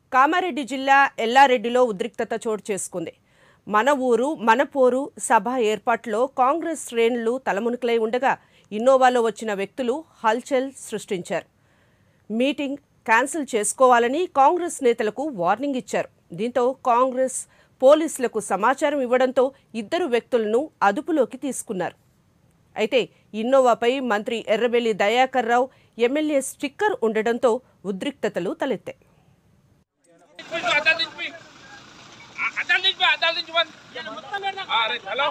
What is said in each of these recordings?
కామారెడ్డి జిల్లా ఎల్లారెడ్డిలో ఉద్రిక్తత చోటు చేసుకుంది మన ఊరు మన పోరు సభ ఏర్పాట్లో కాంగ్రెస్ శ్రేణులు తలమునకలై ఉండగా ఇన్నోవాలో వచ్చిన వ్యక్తులు హల్చల్ సృష్టించారు మీటింగ్ క్యాన్సిల్ చేసుకోవాలని కాంగ్రెస్ నేతలకు వార్నింగ్ ఇచ్చారు దీంతో కాంగ్రెస్ పోలీసులకు సమాచారం ఇవ్వడంతో ఇద్దరు వ్యక్తులను అదుపులోకి తీసుకున్నారు అయితే ఇన్నోవాపై మంత్రి ఎర్రబెల్లి దయాకర్ రావు ఎమ్మెల్యే స్టిక్కర్ ఉండడంతో ఉద్రిక్తతలు తలెత్తాయి అద్దాలు దించిపోయి అద్దాలు దించిపోయి అద్దాలు దించిపోయి అరే హలో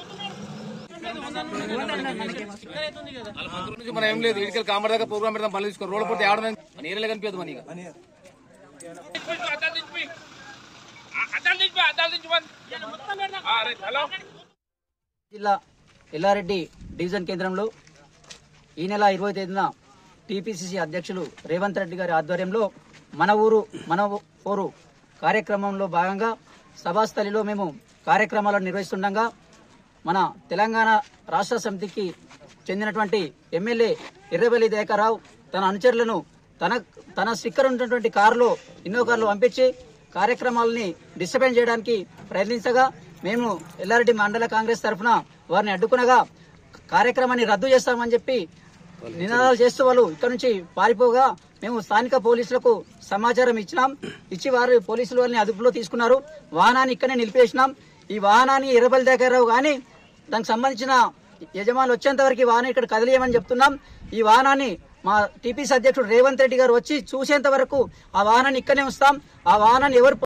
నుంచి మనం ఏం లేదు ఇటుకలు కామర్ దాకా ప్రోగ్రామ్ పెడతాం పనులు తీసుకో రోడ్ పోతే ఆడమే నీళ్ళే కనిపించదు మనకి అద్దాలు దించిపోయి అద్దాలు దించిపోయి అద్దాలు దించిపోయి అరే హలో జిల్లా ఎల్లారెడ్డి డివిజన్ కేంద్రంలో ఈ నెల ఇరవై తేదీన టీపీసీసీ అధ్యక్షులు రేవంత్ రెడ్డి గారి ఆధ్వర్యంలో మన ఊరు మన ఊరు కార్యక్రమంలో భాగంగా సభాస్థలిలో మేము కార్యక్రమాలను నిర్వహిస్తుండగా మన తెలంగాణ రాష్ట్ర సమితికి చెందినటువంటి ఎమ్మెల్యే ఎర్రబెల్లి దయాకర్రావు తన అనుచరులను తన తన స్టిక్కర్ ఉన్నటువంటి కారులో ఇన్నో కారులో పంపించి కార్యక్రమాలని డిస్టర్బెన్స్ చేయడానికి ప్రయత్నించగా మేము ఎల్లారెడ్డి మండల కాంగ్రెస్ తరఫున వారిని అడ్డుకునగా కార్యక్రమాన్ని రద్దు చేస్తామని చెప్పి నినాదాలు చేస్తూ వాళ్ళు ఇక్కడ నుంచి పారిపోగా మేము స్థానిక పోలీసులకు సమాచారం ఇచ్చినాం ఇచ్చి వారు పోలీసులు వారిని అదుపులో తీసుకున్నారు వాహనాన్ని ఇక్కడనే నిలిపేసినాం ఈ వాహనాన్ని ఎర్రబల్లి దగ్గర కానీ దానికి సంబంధించిన యజమానులు వచ్చేంత వరకు ఈ వాహనం ఇక్కడ కదిలేయమని చెప్తున్నాం ఈ వాహనాన్ని మా టీపీసీ అధ్యక్షుడు రేవంత్ రెడ్డి గారు వచ్చి చూసేంత వరకు ఆ వాహనాన్ని ఇక్కడనే ఉంచుతాం ఆ వాహనాన్ని ఎవరు